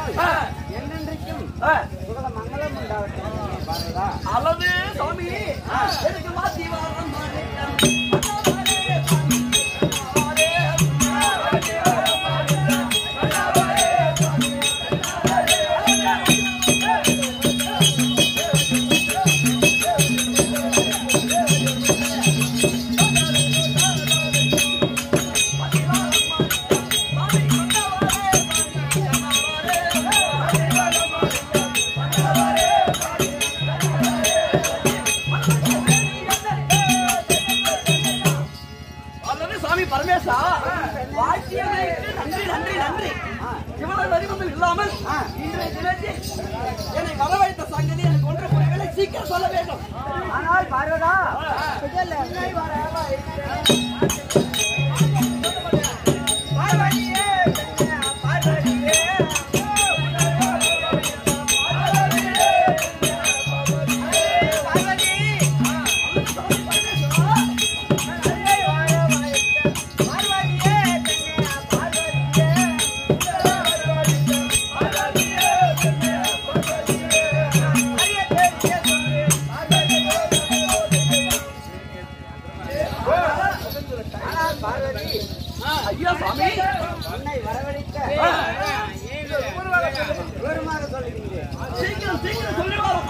வாழ்நாள் என்னென்றைக்கும் சுகல மங்களம் உண்டாகட்டும் பார்வதா அல்லது சாமி எனக்கு மாத்தி வாரம் அல்லது சாமி பரமேசா வாழ்க்கையமைக்கு நன்றி நன்றி நன்றி இவ்வளவு வரிவங்கள் இல்லாமல் இன்றைய தினத்தில் என்னை வரவழைத்த சங்கதி எனக்கு ஒன்று புரியவில்லை சீக்கிரம் சொல்ல வேண்டும் ஆனால் பார்வதா ஆனால் பார்வதி ஐயா சாமி உன்னை வரவழைக்க விவரமாக சொல்லுகிறேன் சீக்கிரம் சீக்கிரம் சொல்லி வரும்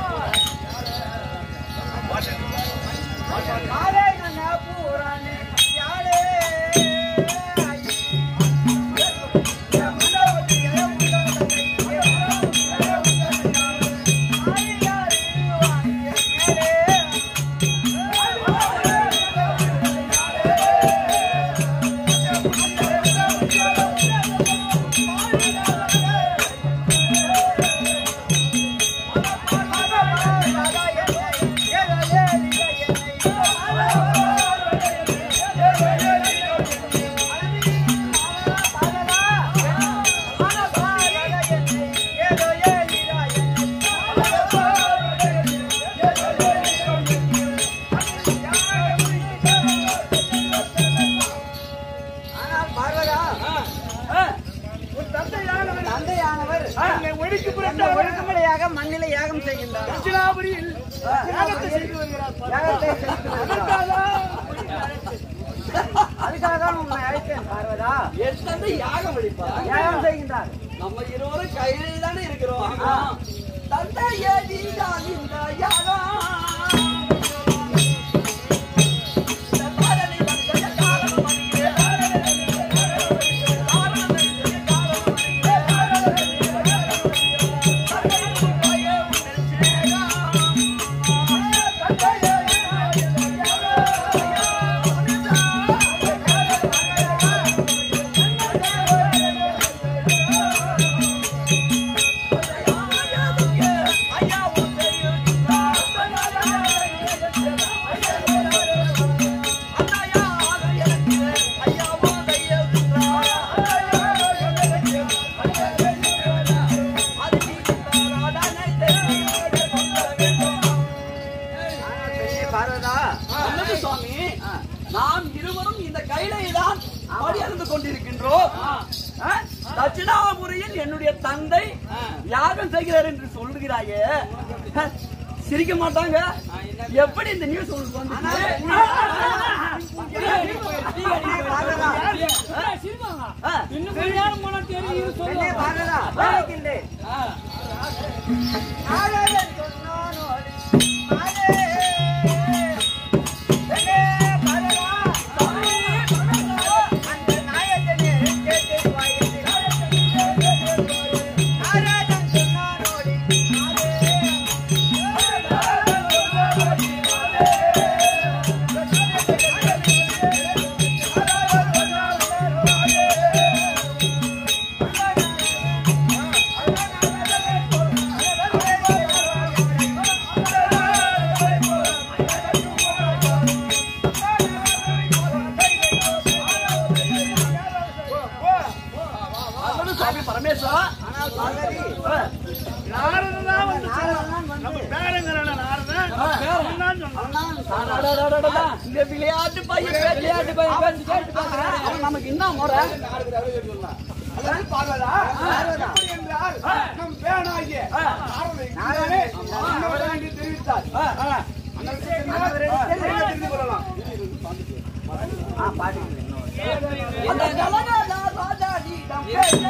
ஆனால் பார்வதா உன் தந்தையானவன் தந்தையானவர் என்னை ஒடுக்கி அந்த புரட்ட ஒழுக்கமுறையாக மண்ணிலே யாகம் செய்கின்றார் தட்சிணாபுரியில் யாகத்தை செய்து வருகிறார் யாகத்தை செய்து வருகிறார். அதுக்காக தான் உன்னை அழைத்தேன் பார்வதா என் தந்தை யாகம் அளிப்பார் யாகம் செய்கின்றார் நம்ம இருவரும் கையிலே தானே இருக்கிறோம் தந்தையே நீதான் இந்த யாகம் பாரதி தந்தைய காரணம் அறியே. காரணம் அறியே, காரணம் அறியே. தந்தை உன்னையே உன்னில் சேரம். தந்தையே ஐயா உன் ஆனால் பெண்ணே பார்வதா அல்லது சுவாமி நாம் இருவரும் இந்த கையிலே தான் அமர்ந்து கொண்டிருக்கின்றோம் ஆ? தட்சிணாபுரியில் என்னுடைய தந்தை யாகம் செய்கிறார் என்று சொல்லுகிறாயே ஆ, சிரிக்க மாட்டாங்க எப்படி இந்த நியூஸ் உங்களுக்கு வந்து பெண்ணே பார்வதா அழைக்கின்றேன் நாராயணன் சொன்னான் ஓடி. மாலே. பெண்ணே பார்வதா. அந்த நாயகனே கேட்டு வாயிலே. நாராயணன் சொன்னான் ஓடி. அல்லது சுவாமி பரமேஸ்வரா ஆனால் பார்வதி ஆ. நாரததான் வந்து நாரதன் வந்து நம்ம பேரங்கிறான நாரதன் ஆ. அவன்தான் சொன்னான் சொன்னான் அடடடடடடா. இந்த விளையாட்டு பையன் பேச்சு விளையாட்டு பையன் பேச்சு கேட்டு பார்க்கறான். அவன் நமக்கு என்ன முறை பார்வதா பார்வதா ஆனால் நம் வேணாகிய நாரதை அன்னவரே என்று தெரிவித்தார் அந்த விஷயத்தை தெரிந்து கொள்ளலாம் அந்த கலகலா ராஜாடியிடம் பேசே.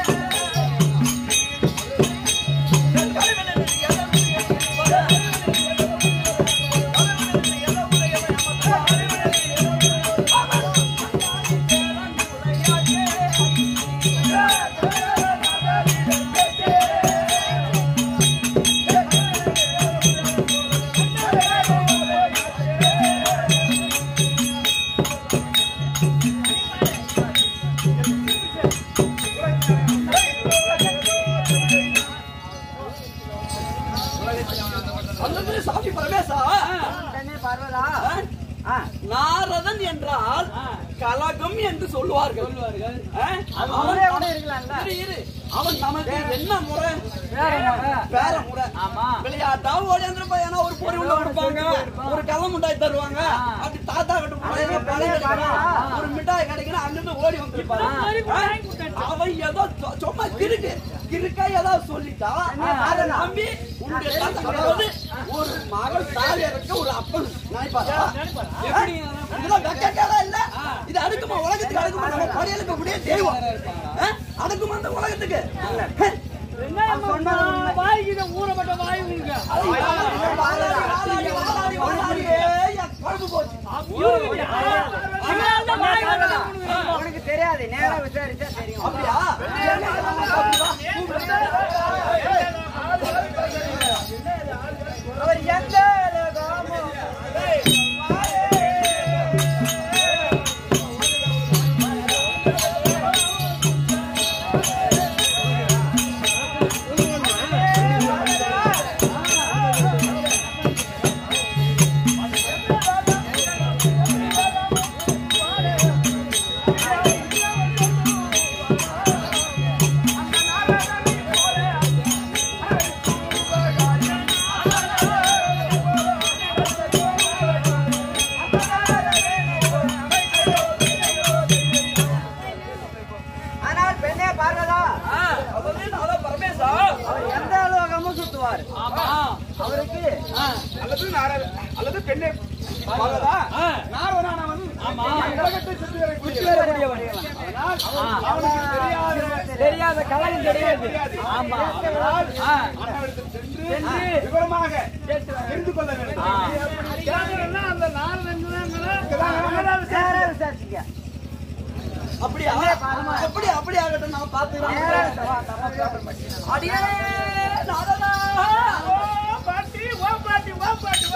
அல்லது சாமி பரமேசா பெண்ணே பார்வதா ஆ? நாரதன் என்றால் கலகம் என்று சொல்லுவார்கள் ஆ? அவன் அவனே கூட இருக்கலாம்ல இரு, இரு. அவன் நமக்கு என்ன முறை வேற முறை. வேற முறை ஆமா விளையாட்டா ஓடியாந்துரு பையனா ஒரு பொறி உள்ள கொடுப்பாங்க ஒரு கலம் முட்டாய் தருவாங்க அப்படி தாத்தா கிட்ட போய் அதே பழைய பழைய கிடைக்கும். காலம். ஒரு மிட்டாய் கிடைக்கணும் அங்கிருந்து ஓடி வந்திருப்பாரு அவன் ஏதோ சொ- சும்மா கிறுக்கு கிறுக்கா ஏதாவது சொல்லிட்டா அதை நம்பி உன்னுடைய தாத்தா அதாவது ஒரு மகள் தாலி இருக்க ஒரு அப்பன் நினைப்பாரா எப்படி இதெல்லாம் வெக்கக்கேடா இல்ல இது அடுக்குமா உலகத்துக்கு அடுக்குமா நம்ம படையலுக்கு அப்படியே தெய்வம் ஆ? அடுக்குமா அந்த உலகத்துக்கு வாய்க்கு ஊறப்பட்ட வாய் உங்களுக்கு வாலாடி, வாலாடி, வாலாடி, வாலாடி. என் குழம்பு போச்சு. உனக்கு தெரியாது நேரா விசாரிச்சா தெரியும் அப்படியா? அவர் எந்த லோகமோ ஆனால் பெண்ணே பார்வதா ஆ, அதாவது நாளா பரமேசா. அவர் எந்த லோகமும் சுத்துவார் ஆமா. அவருக்கு ஆ, அல்லது நாரத அல்லது பெண்ணை பார்வதா நாரதனானவன் இந்த உலகத்தை சுற்றி வரக்கூடியவன். அதனால் அவனுக்கு தெரியாத தெரியாத கலகம் தெரியாது ஆமா அண்ணவரிடத்தில் சென்று விவரமாக தெரிந்து கொள்ள வேண்டும் கேக்குறேன்னா அந்த நாரதன் நேரா விசாரிச்சுங்க அப்படியா எப்படி அப்படி ஆகட்டும் நான் நேரா பாத்துக்கிறேன் விசா- வா, நம்ம பேப்பர் படிக்கலாம். அடியே நாதனா. பாட்டி ஓ பாட்டி ஓ பாட்டி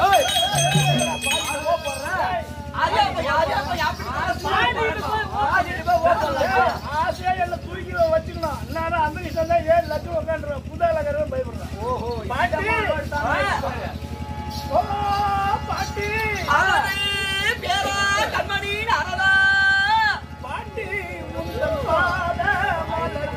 அது அப்ப யாரு அப்ப யாரு? பாடிட்டு போய் ஓ சொல்லலாம். ஆசையா எல்லாம் தூக்கி வச்சுக்கணும் இல்லாத அந்த விஷயம் தான் ஏழு லட்சம் உட்காந்துருவேன் புதா லகரம் பயப்படுறேன் பாட்டி ஓ பாட்டி அரணே பேரா கண்மணி நாரதா. பாட்டி உங்கள் பாத மலர்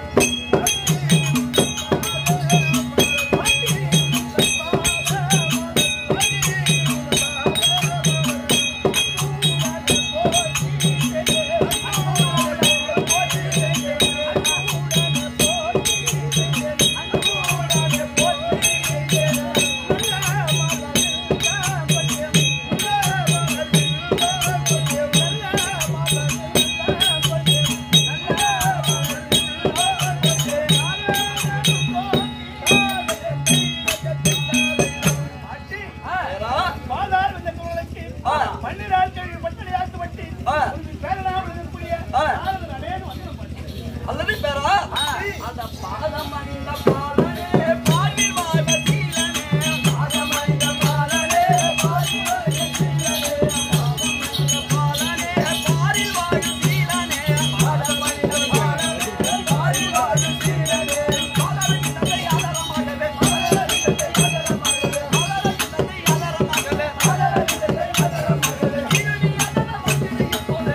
பேரா. பாதார் வந்த குரலுக்கு ஆ. பன்னிராள் கல்வி பட்டடி ஆத்து வட்டி ஆ. உனக்கு பேரனாக இருக்கக்கூடிய ஆ. நாரதன் அடையாளம் வந்து பாட்டி அல்லது பேரா அந்த பாதம் அணிந்த பாலனே பாடில் வாழ்வ சீலனே பாதம் அணிந்த பாலனே பாடில் வாழ்வ சீலனே பாதம் அணிந்த பாலனே பாடில் வாழ்வ சீலனே பாதம் அணிந்த பாலனே பாடில் வாழ்வ சீலனே பாதம் அணிந்த யாதரமாகவே பாதம் அணிந்த யாதரமாகவே பாதம் அணிந்த யாதரமாகவே பாதம் அணிந்த யாதரமாகவே இருடி யாதரமாகவே இப்போதே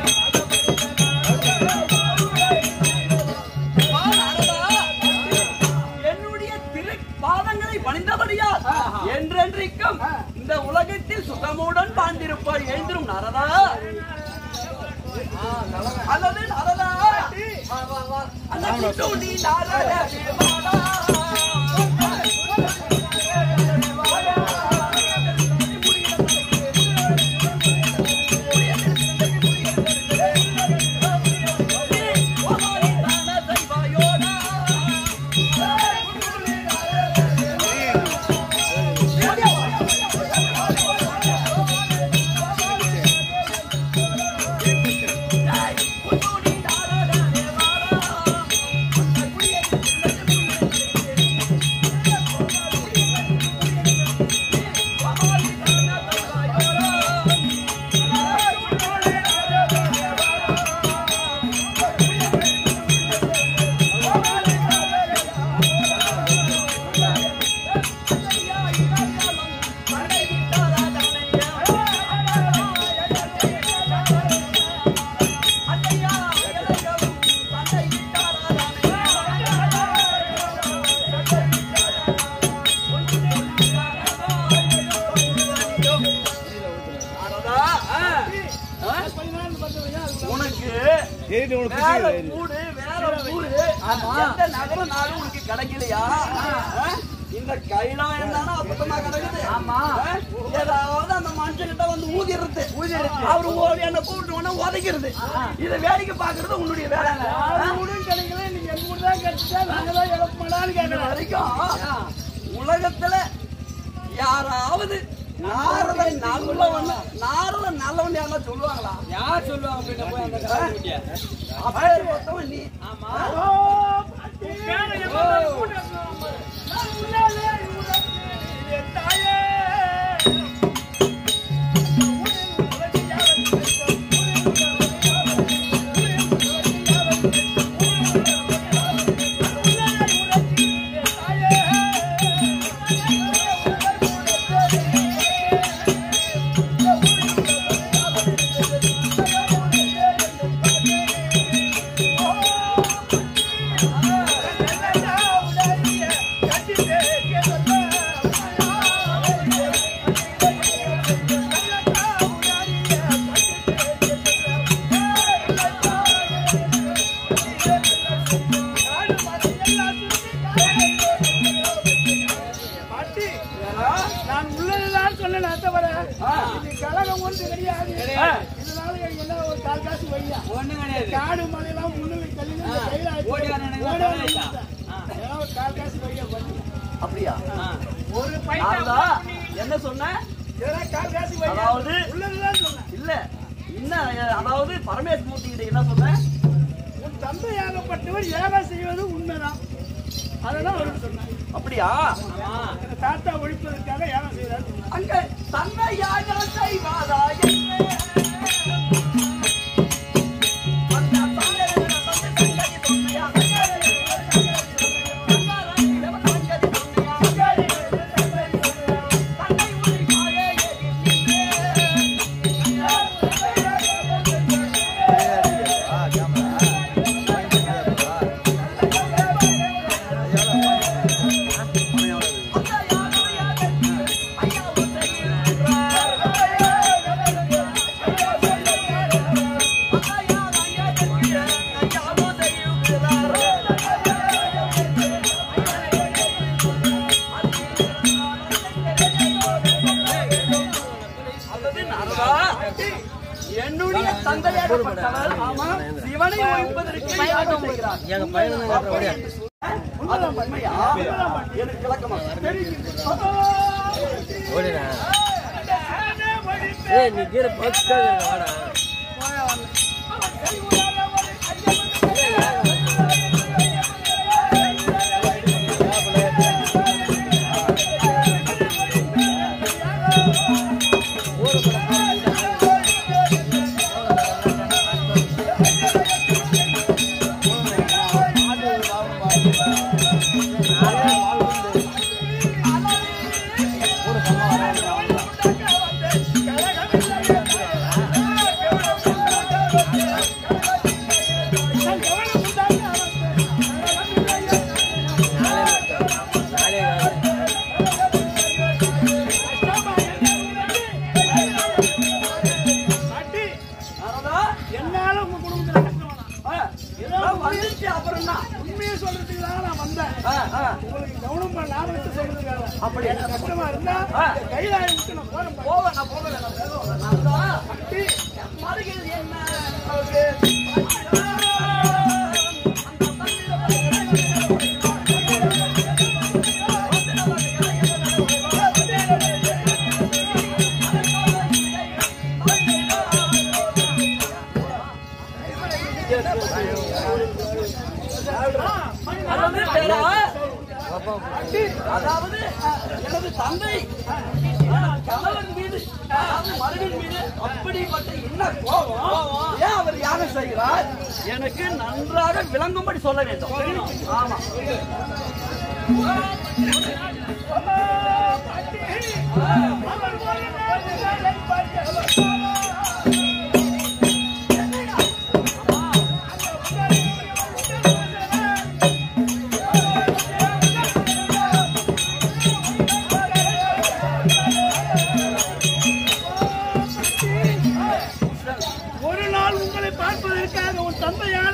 என்னுடைய திரு பாதங்களை பணிந்தபடியால் என்றென்றைக்கும் இந்த உலகத்தில் சுகமுடன் வாழ்ந்திருப்பார் எழுந்திரும் நரதா அல்லது நரதா வா, வா, வா. அந்த குட்டூடி நாரதா, வாடா. இது உனக்கு வேற புரியுது. ஊரு வேற ஊரு எந்த நகரம் நாளும் உனக்கு கிடைக்கலையா ஆ? இந்த கைலாயம் தானே அற்புதமா கிடக்குது ஆமா ஏதாவது அந்த மனுஷங்கிட்ட வந்து ஊதிடுறது அவரு ஓடி என்ன கூப்பிட்டு உடனே உதைக்கிறது இதை வேடிக்கை பாக்குறது உன்னுடைய வேலை ஆறு ஊரும் கிடைக்கல, நீங்க எங்க ஊர் தான் கிடைச்சா, நாங்க தான் இழப்பமாடான்னு இது கேட்கிறோம். வரைக்கும் உலகத்துல யாராவது நாரதன் நல்லவன் நாரதன் நல்லவன் யாரா சொல்லுவாங்களா யார் சொல்லுவாங்க பின்ன போய் அந்த கதை அப்பேற்பட்டவன் நீ ஓ, பாட்டி, பேரை எவ்வளவு கூட்டம் நான் உள்ளாலே உனக்கு என் தாயே. பாட்டி, நான் உள்ளதுதான் சொன்னேன் தவிர இது கழகம் ஒன்று கிடையாது இதனால எனக்கு என்ன ஒரு கால் காசு வையா ஒண்ணும் கிடையாது காடு மலையெல்லாம் முன்னுக்கு தள்ளி இந்த கையில ஆச்சு. ஓடியாரனுங்க ஓடியாரனுங்க தலையில. தான். ஏன்னா ஒரு கால் காசு வையா பண்ணி அப்படியா ஒரு பைசா நாரதா, என்ன சொன்ன ஏன்னா கால் காசு வையா அதாவது உள்ளதுதான் சொன்னேன் இல்ல என்ன அதாவது பரமேஸ்வர மூர்த்தி கிட்ட என்ன சொன்ன உன் தந்தையாகப்பட்டவர் ஏகம் செய்வது உண்மைதான் அதெல்லாம் அவருக்கு சொன்னேன் அப்படியா எங்க தாத்தா ஒழிப்பதற்காக ஏகம் செய்தார் சொன்னார் அங்க தன்னையாக செய்வாதா என்ன? அந்த தாயரின் தந்தை தங்கை தொன்மையா? தன்னாரின் தங்கை தொன்மையா? தன்னை உரிமையாயே அல்லது நாரதா, என்னுடைய தந்தையாகப்பட்டவர் ஆமா சிவனை ஒழிப்பதற்கு யாகம் செய்கிறார் அப்படி என்று சொன்ன அது உண்மையா? எனக்கு விளக்கமா ஏய் நீ கீழே பக்கத்துல வாடா பாட்டி, நாரதா, என்னால உங்க குடும்பத்துல கஷ்டம் வேணாம். ஆ, இதெல்லாம் வந்துச்சு அப்புறம் என்ன? உண்மையை சொல்றதுக்கு தான் நான் வந்தேன் ஆ, ஆ, உங்களுக்கு கவனம் பண்ண லாபத்தை சொல்றதுக்காக அப்படி. எனக்கு கஷ்டமா இருந்தா ஆ. கையிலாய விட்டு நான் போறேன் பாட்டி. போவேன், நான் போவேன், நான் போவேன். நாரதா, மறுகள் என்ன நமக்கு? அதாவது பேரா, அதாவது எனது தந்தை கணவன் மீது அதாவது மருவின் மீது அப்படிப்பட்ட என்ன கோபம் ஏன் அவர் யாகம் செய்கிறார் எனக்கு நன்றாக விளங்கும்படி சொல்ல வேண்டும் ஆமா ஒரு நாள் உங்களை பார்ப்பதற்காக உன் தந்தையா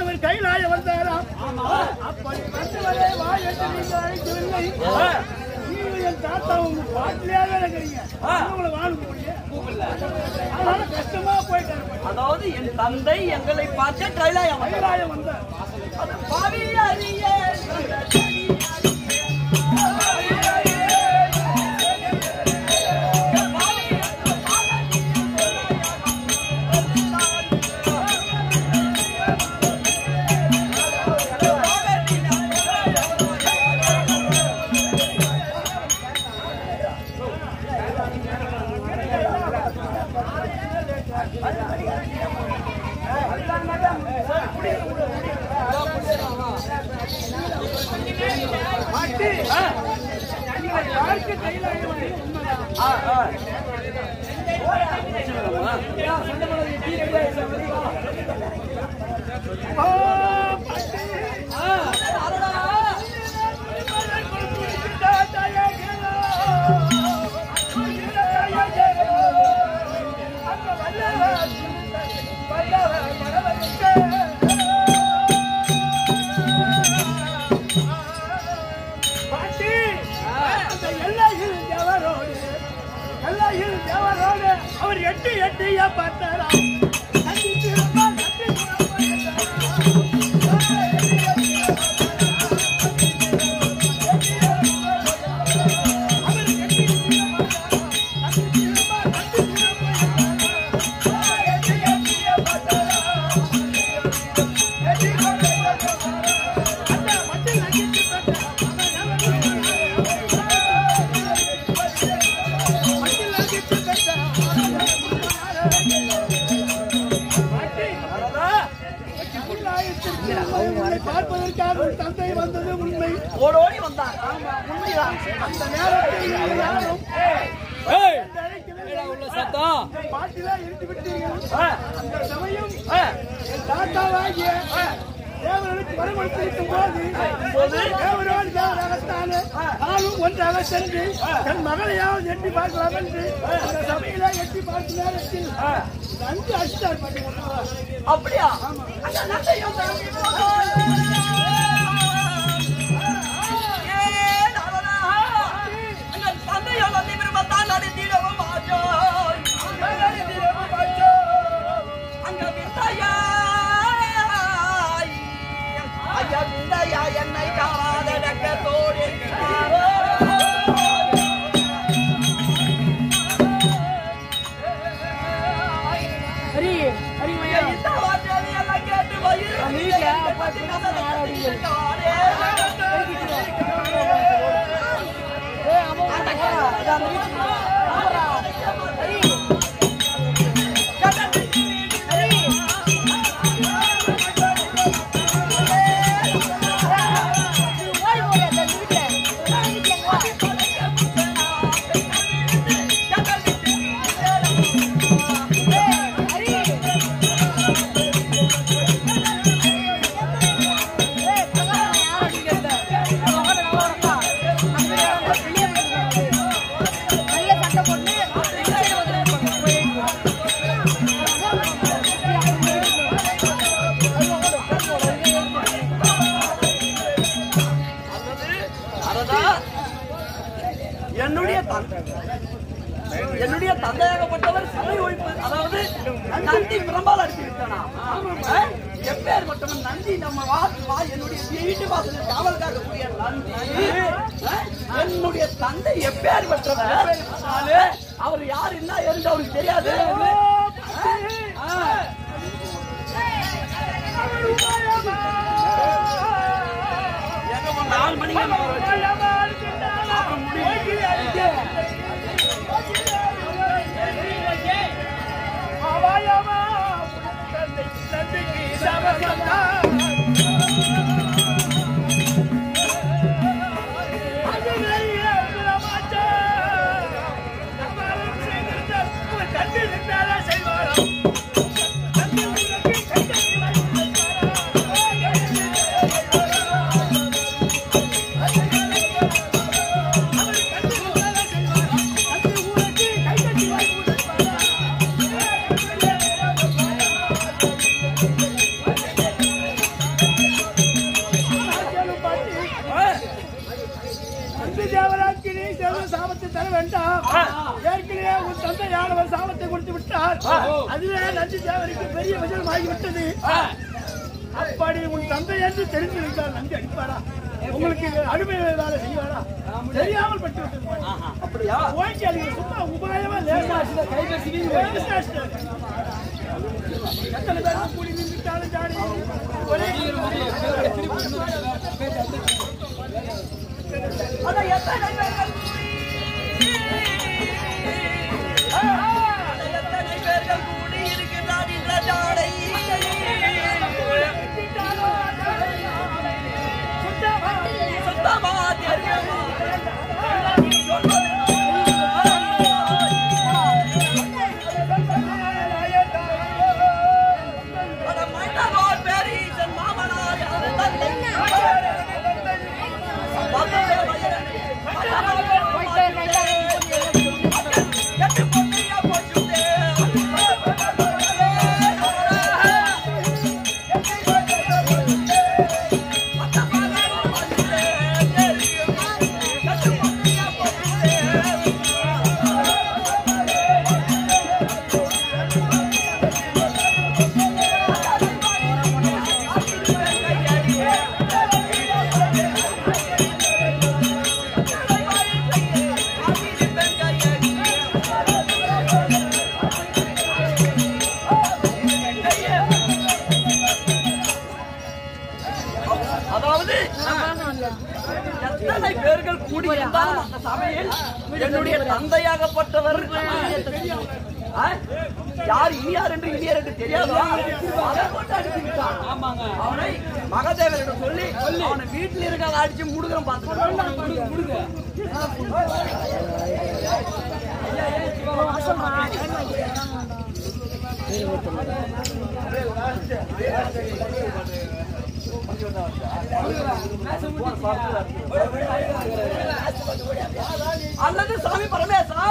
அழைக்கவில்லை நீங்க என் தாத்தா உங்க பாட்டிலேயே இருக்கிறீங்க உங்களை வாழ முடியும் அதனால கஷ்டமா போயிட்டாரு அதாவது என் தந்தை எங்களை பார்த்து கைலாயம் வந்தார். கைலாயம் வந்தார் அது பாவி அறிய மாட்டி நீங்கள் பார்க்க கைலாயம் வந்து உண்மைதான் ஆ, ஆ. ஆ, பாட்டி அவர் எட்டு எட்டியா பார்த்தாரா நன்றி திரும்ப நன்றி திரும்ப பார்ப்பதற்காக உன் தந்தை வந்தது உண்மை ஓடோடி வந்தார் உண்மைதான் அந்த நேரத்தில் எல்லாரும் உள்ள சத்தம் பாட்டிலாம் இருந்து விட்டீர்கள் ஆ, அந்த சமயம் ஆ. என் தாத்தாவாகிய தேவர்களுக்கு வரவழைத்திருக்கும் போது போது தேவரோடு தேவராகத்தானே நானும் ஒன்றாக சென்று தன் மகளையாவது எட்டி பார்க்கலாம் என்று அந்த சபையில எட்டி பார்த்த நேரத்தில் நன்கு அசித்தார் பண்ணி அப்படியா அந்த நந்தையும் ஏன் அவனா? அந்த தந்தையும் நந்தி விரும்பத்தான் நடித்திடவும் மாட்டோம். அங்க விந்தையாய், ஐயா விந்தையா என்னை காணாத வெட்கத்தோடு இந்த வார்த்தையை எல்லாம் கேட்டு வயிறு பத்தி அரதா, என்னுடைய தந்தை என்னுடைய தந்தையாகப்பட்டவர் சபை ஒழிப்பு அதாவது நந்தி பிரம்பால் அடித்து விட்டானா எப்பேர் மட்டும் நந்தி நம்ம வா வா என்னுடைய வீட்டு வாசலில் காவல் காக்கக்கூடிய நந்தி அஹ், என்னுடைய தந்தை எப்பேர் பெற்றவர் அவர் யார் என்ன என்று அவருக்கு தெரியாது அஹ், எங்க ஒரு நாலு மணிக்கு அங்க வர வச்சு. செய்வாராம் நந்தி தேவராட்சி நீ செல்வ சாபத்தை தர வேண்டாம் ஏற்கனவே உன் தந்தை யானவர் சாபத்தை கொடுத்து விட்டார் அதுவே நந்தி தேவருக்கு பெரிய விஜயம் ஆகிவிட்டது அப்படி உன் தந்தை என்று தெரிந்திருந்தால் நந்தி அடிப்பாரா உங்களுக்கு அடிமை வேலை செய்வாரா தெரியாமல் பட்டு விட்டது அப்படியா ஓகே அது சும்மா உபாயமா லேசா கை எத்தனை பேர் கூடி நின்றுட்டாலும் ஜாடி ஒரே அட எத்தனை பேர்கள் அட எத்தனை பேர்கள் கூடி இருக்கிறார் இந்த ஜாடை சுத்தமா தெரியுமா அட மன்னனோர் பேரீசன் மாமனார் அவன் தந்தை வந்ததே மயனே. எட்டு பொன்னையா போச்சுதே. எட்டு பொன்னையா போச்சுதே. அதாவது எத்தனை பேர்கள் கூடியிருந்தாலும் அந்த சபையில் என்னுடைய தந்தையாகப்பட்டவர் ஆ? யார் இனியார் என்று இனியார் என்று தெரியாதா அதை கொண்டு அடித்து விட்டான். அவனை மகதேவரிடம் சொல்லி அவனை வீட்டில் இருக்காத அடிச்சு முடுகிறோம் பார்த்து அல்லது சாமி பரமேசா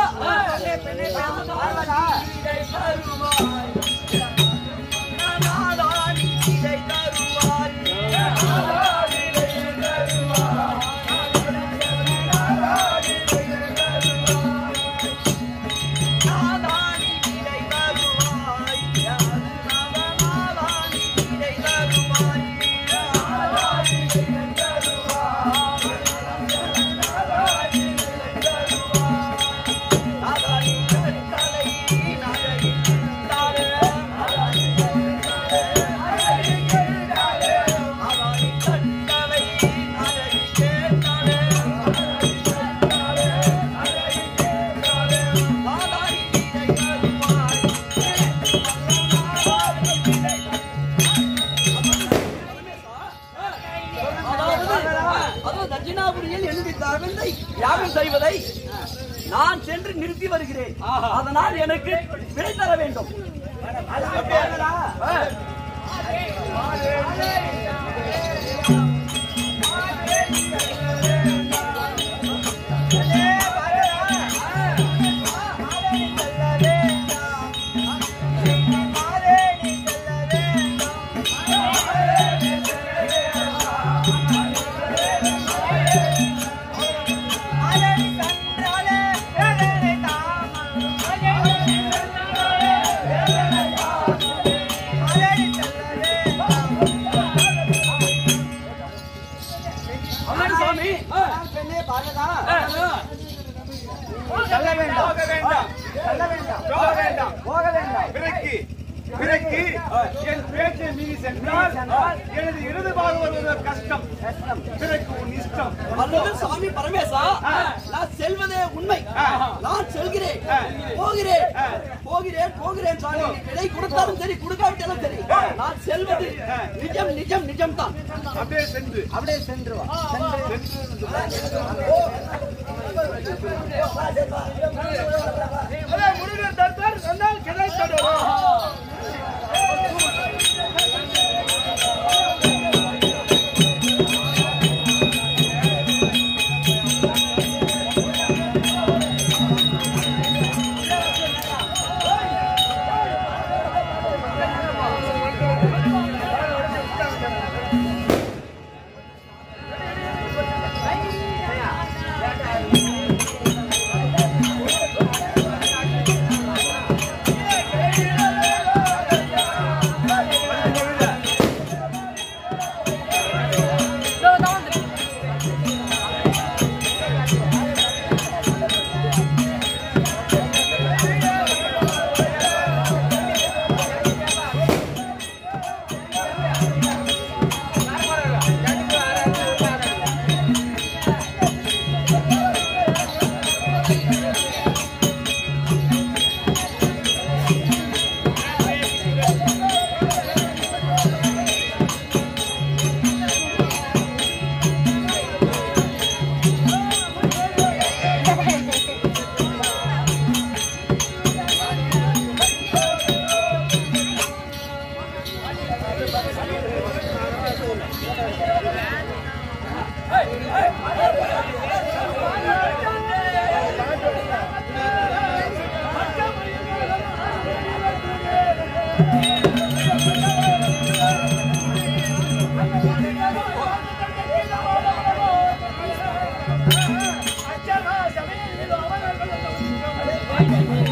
அதாவது தட்சிணாபுரியில் என்னுடைய தகுந்தை யாகம் செய்வதை நான் சென்று நிறுத்தி வருகிறேன் அதனால் எனக்கு விடை தர வேண்டும் ஆ. அம்மன் சாமி பெண்ணே பாரதா ஆ. செல்ல வேண்டாம் போக வேண்டாம் செல்ல வேண்டாம் போக வேண்டாம் போக வேண்டாம் பிறகு பிறகு என் பேச்சை மீறி சென்றால் எனது இடது பாகம் வருவது கஷ்டம் கஷ்டம் பிறகு உன் இஷ்டம் அல்லது சாமி பரமேசா நான் செல்வதே உண்மை நான் செல்கிறேன் போகிறேன் போகிறேன் போகிறேன் சாமி விடை கொடுத்தாலும் சரி கொடுக்காவிட்டாலும் சரி நான் செல்வது நிஜம் நிஜம் நிஜம் தான் அப்படியே சென்று அப்படியே சென்று வா சென்று முருகன் தர்பார் சொன்னால் கிடைத்தடும் ஆ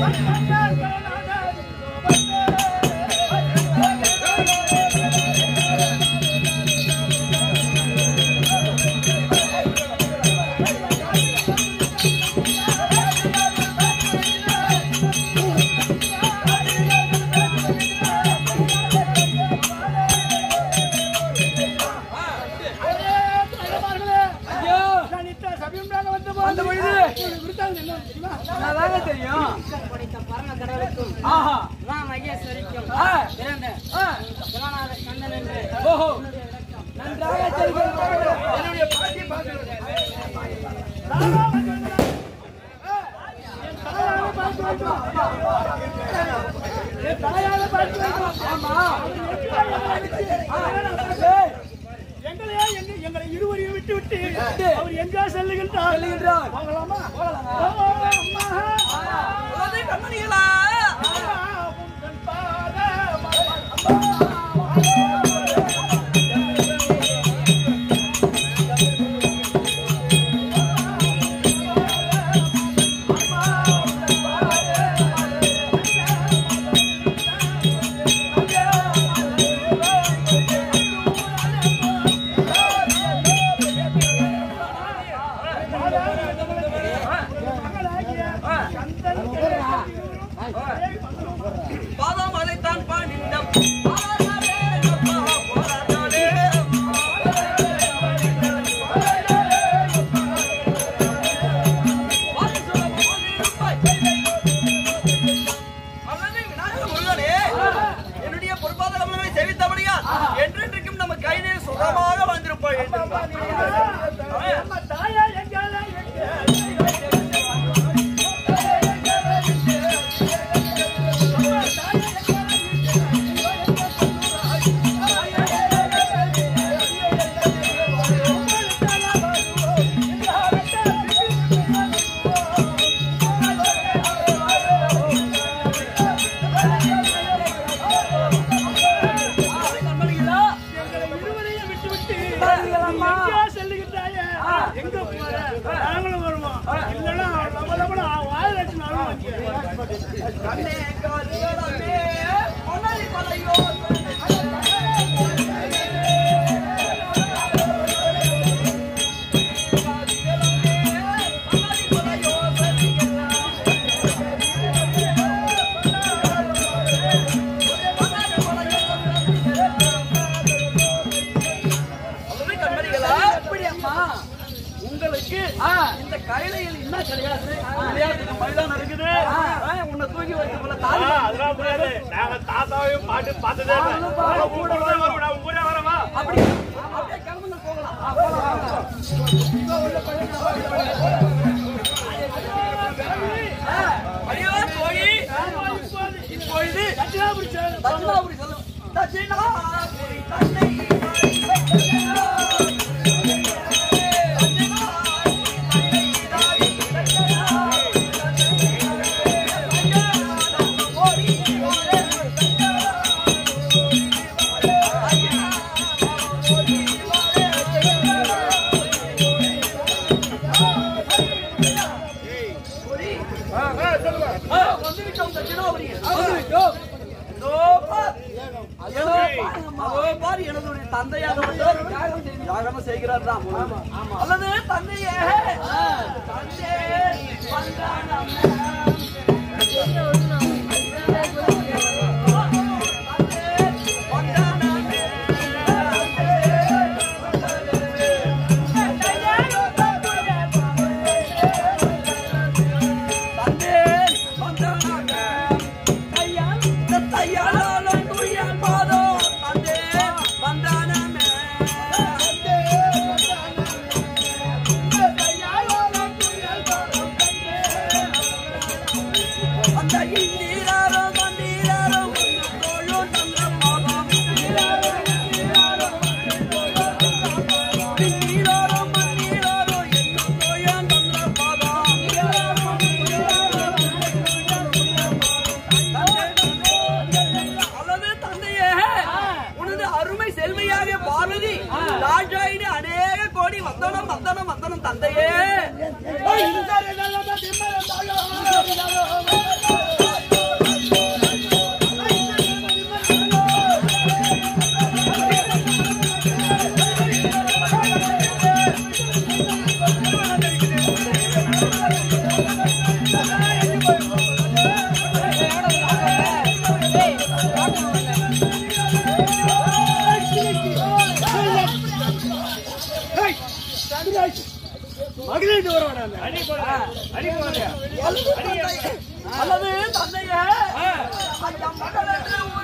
வந்த பொழுது அதாங்க தெரியும் படைத்த பரம கடவுளுக்கும் ஆஹா மா மகேஸ்வரிக்கும் ஆ, பிறந்த ஆ, சிவநாத கந்தன் என்று ஓஹோ நன்றாக தெரிகிறது என்னுடைய பாட்டி பார்க்கிறது எங்களையா எங்க எங்களை இருவரையும் விட்டு விட்டு அவர் எங்க செல்லுகின்றார் செல்லுகின்றார். போகலாமா போகலாங்க. ஓ, அம்மா. குழந்தை கண்மணிகளா உந்தன் பாதம் பாதம் அழைத்தான் பாடிந்த பாராதே, அப்பா, போராடாதே. பாடி சொல்ல போனிருப்பாய். அல்லது விநாயக முருகனே, என்னுடைய பொறுப்பாத கமலங்களை சேவித்தபடியா என்றென்றைக்கும் நம்ம கையிலே சுகமாக வாழ்ந்திருப்பாய் என்று தாயா எங்கால எங்க கண்மணிகளா எங்களை இருவரையும் விட்டு விட்டு பாருங்களம்மா. எங்கேயோ செல்லுகின்றாயே எங்க போற நாங்களும் வருவோம் இல்லைன்னா நம்ம நம்ம வாய் வச்சு நாளும் கண்ணே காதலமே மணலி மலையோ உங்களுக்கு இந்த கைலையில் என்ன கிடையாது விளையாட்டுக்கு மைதானம் இருக்குது ஆ, உன்னை தூக்கி வச்சு போல தாலி அதெல்லாம் முடியாது நாங்க தாத்தாவையும் பாட்டு பார்த்ததே இல்லை நானும் பாரு, உங்க கூட தான் வருவோம். நான் உங்க கூட வரவா அப்படி அப்படியே கிளம்புங்க போகலாம் ஆ, போகலாம் வாங்க. ஆ, ஐயோ தோழி இப்பொழுது தட்சிணாபுரி செல்லும் தட்சிணாபுரி தன்னை ஆ, வந்துவிட்டோம் தட்சிணாபுரியில். வந்துவிட்டோம். இதோ பார். அதோ பாருங்கம்மா. அதோ பார், எனதுடைய தந்தையானவர் தியாகம் செய்து- தியாகம் செய்கிறார்தாம். அல்லது தந்தையே தந்தை வந்தானமே மகளாகி மகளிர் வரவாடாங்க அடி போடுங்க அடி போடுங்க அல்லது தந்தை- அல்லது தந்தையே ஐயா மகள் என்று